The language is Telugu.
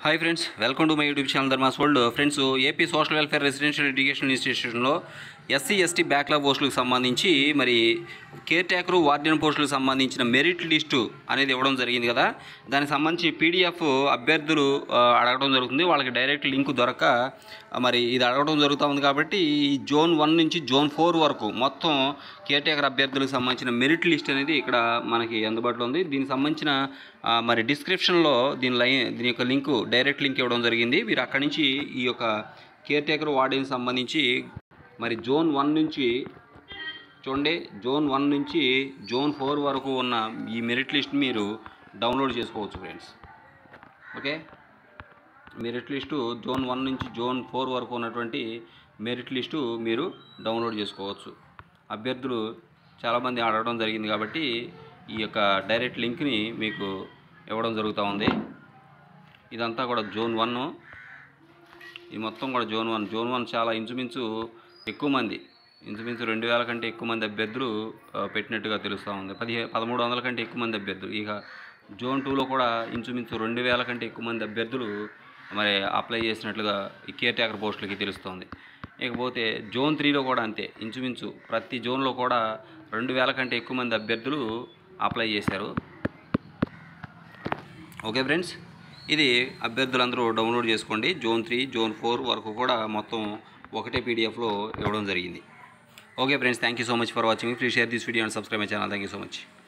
hi friends welcome to my YouTube channel Dharma's world friends AP social welfare residential education ఇన్స్టిట్యూషన్లో ఎస్సీ ఎస్టీ బ్యాక్లాగ్ పోస్టులకు సంబంధించి మరి కేర్ టేకరు వార్డెన్ పోస్టులకు సంబంధించిన మెరిట్ లిస్టు అనేది ఇవ్వడం జరిగింది కదా దానికి సంబంధించి పీడిఎఫ్ అభ్యర్థులు ఆ, అడగడం జరుగుతుంది వాళ్ళకి డైరెక్ట్ లింక్ దొరక ఆ, మరి ఇది అడగడం జరుగుతూ ఉంది కాబట్టి ఈ జోన్ వన్ నుంచి జోన్ ఫోర్ వరకు మొత్తం కేర్ టేకర్ అభ్యర్థులకు సంబంధించిన మెరిట్ లిస్ట్ అనేది ఇక్కడ మనకి అందుబాటులో ఉంది దీనికి సంబంధించిన ఆ, మరి డిస్క్రిప్షన్లో దీని లై దీని యొక్క లింకు డైరెక్ట్ లింక్ ఇవ్వడం జరిగింది మీరు అక్కడి నుంచి ఈ యొక్క కేర్ టేకర్ వార్డెన్ సంబంధించి మరి జోన్ వన్ నుంచి చూడండి జోన్ వన్ నుంచి జోన్ ఫోర్ వరకు ఉన్న ఈ మెరిట్ లిస్ట్ మీరు డౌన్లోడ్ చేసుకోవచ్చు friends okay merit list zone one నుంచి జోన్ ఫోర్ వరకు ఉన్నటువంటి మెరిట్ లిస్టు మీరు డౌన్లోడ్ చేసుకోవచ్చు అభ్యర్థులు చాలామంది అడగడం జరిగింది కాబట్టి ఈ యొక్క డైరెక్ట్ లింక్ని మీకు ఇవ్వడం జరుగుతూ ఉంది ఇదంతా కూడా జోన్ వన్ ఈ మొత్తం కూడా జోన్ వన్ జోన్ వన్ చాలా ఇంచుమించు ఎక్కువ మంది ఇంచుమించు రెండు వేల కంటే ఎక్కువ మంది అభ్యర్థులు ఆ, పెట్టినట్టుగా తెలుస్తూ ఉంది పదిహే పదమూడు వందల కంటే ఎక్కువ మంది అభ్యర్థులు ఇక జోన్ టూలో కూడా ఇంచుమించు రెండు వేల కంటే ఎక్కువ మంది అభ్యర్థులు మరి అప్లై చేసినట్లుగా ఈ కేర్ టేకర్ పోస్టులకి తెలుస్తోంది ఇకపోతే జోన్ త్రీలో కూడా అంతే ఇంచుమించు ప్రతి జోన్లో కూడా రెండు వేల కంటే ఎక్కువ మంది అభ్యర్థులు అప్లై చేశారు ఓకే ఫ్రెండ్స్ ఇది అభ్యర్థులందరూ డౌన్లోడ్ చేసుకోండి జోన్ త్రీ జోన్ ఫోర్ వరకు కూడా మొత్తం ఒకటే పీడిఎఫ్లో ఇవ్వడం జరిగింది okay friends thank you so much for watching please share this video and subscribe my channel thank you so much